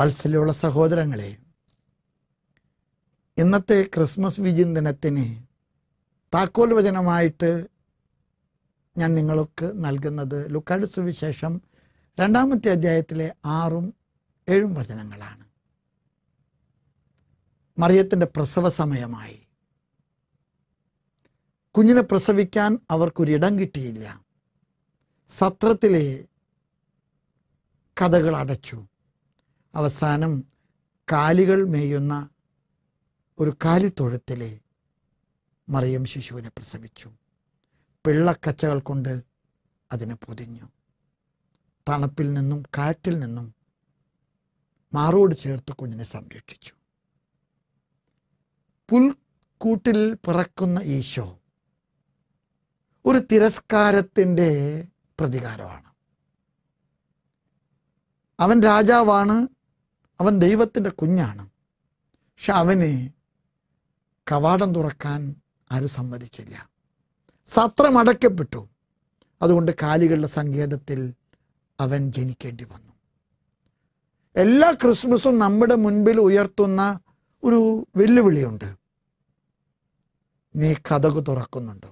വാത്സല്യമുള്ള സഹോദരങ്ങളെ ഇന്നത്തെ ക്രിസ്മസ് വിചിന്തനത്തിന് താക്കോൽ വചനമായിട്ട് ഞാൻ നിങ്ങൾക്ക് നൽകുന്നത് ലുക്കാട് സുവിശേഷം രണ്ടാമത്തെ അധ്യായത്തിലെ ആറും ഏഴും വചനങ്ങളാണ് മറിയത്തിൻ്റെ പ്രസവ സമയമായി കുഞ്ഞിനെ പ്രസവിക്കാൻ അവർക്കൊരിടം കിട്ടിയില്ല സത്രത്തിലെ കഥകൾ അടച്ചു അവസാനം കാലികൾ മേയുന്ന ഒരു കാലിത്തൊഴുത്തിലെ മറിയം ശിശുവിനെ പ്രസവിച്ചു പിള്ളക്കച്ചകൾ കൊണ്ട് അതിനെ പൊതിഞ്ഞു തണുപ്പിൽ നിന്നും കാറ്റിൽ നിന്നും മാറോട് ചേർത്ത് കുഞ്ഞിനെ സംരക്ഷിച്ചു പുൽക്കൂട്ടിൽ പിറക്കുന്ന ഈശോ ഒരു തിരസ്കാരത്തിൻ്റെ പ്രതികാരമാണ് അവൻ രാജാവാണ് അവൻ ദൈവത്തിൻ്റെ കുഞ്ഞാണ് പക്ഷെ അവന് കവാടം തുറക്കാൻ ആരും സമ്മതിച്ചില്ല സത്രം അടയ്ക്കപ്പെട്ടു അതുകൊണ്ട് കാലികളുടെ സങ്കേതത്തിൽ അവൻ ജനിക്കേണ്ടി വന്നു എല്ലാ ക്രിസ്മസും നമ്മുടെ മുൻപിൽ ഉയർത്തുന്ന ഒരു വെല്ലുവിളിയുണ്ട് നീ കഥകു തുറക്കുന്നുണ്ടോ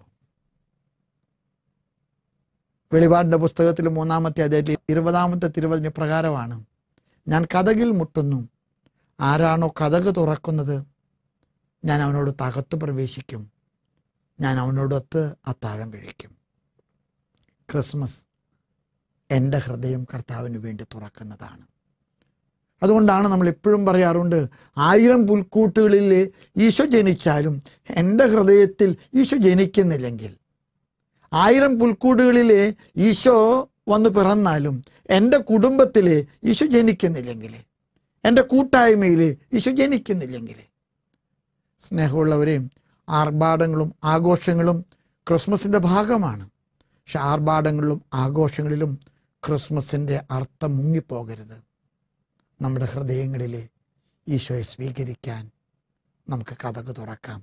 വെളിപാടിൻ്റെ പുസ്തകത്തിൽ മൂന്നാമത്തെ അധ്യായത്തിൽ ഇരുപതാമത്തെ തിരുവതിന് പ്രകാരമാണ് ഞാൻ കഥകിൽ മുട്ടുന്നു ആരാണോ കഥക് തുറക്കുന്നത് ഞാൻ അവനോട് തകത്ത് പ്രവേശിക്കും ഞാൻ അവനോടൊത്ത് അത്താഴം കഴിക്കും ക്രിസ്മസ് എൻ്റെ ഹൃദയം കർത്താവിന് വേണ്ടി തുറക്കുന്നതാണ് അതുകൊണ്ടാണ് നമ്മൾ എപ്പോഴും പറയാറുണ്ട് ആയിരം പുൽക്കൂട്ടുകളിൽ ഈശോ ജനിച്ചാലും എൻ്റെ ഹൃദയത്തിൽ ഈശോ ജനിക്കുന്നില്ലെങ്കിൽ ആയിരം പുൽക്കൂടുകളിൽ ഈശോ വന്ന് പിറന്നാലും എൻ്റെ കുടുംബത്തിൽ ഈശോ ജനിക്കുന്നില്ലെങ്കിൽ എൻ്റെ കൂട്ടായ്മയിൽ ഈശോ ജനിക്കുന്നില്ലെങ്കിൽ സ്നേഹമുള്ളവരെയും ആർഭാടങ്ങളും ആഘോഷങ്ങളും ക്രിസ്മസിൻ്റെ ഭാഗമാണ് പക്ഷെ ആർഭാടങ്ങളിലും ആഘോഷങ്ങളിലും ക്രിസ്മസിൻ്റെ അർത്ഥം മുങ്ങിപ്പോകരുത് നമ്മുടെ ഹൃദയങ്ങളിൽ ഈശോയെ സ്വീകരിക്കാൻ നമുക്ക് കഥക് തുറക്കാം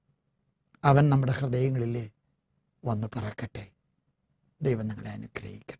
അവൻ നമ്മുടെ ഹൃദയങ്ങളിൽ വന്ന് പിറക്കട്ടെ ദൈവം നിങ്ങളെ അനുഗ്രഹിക്കട്ടെ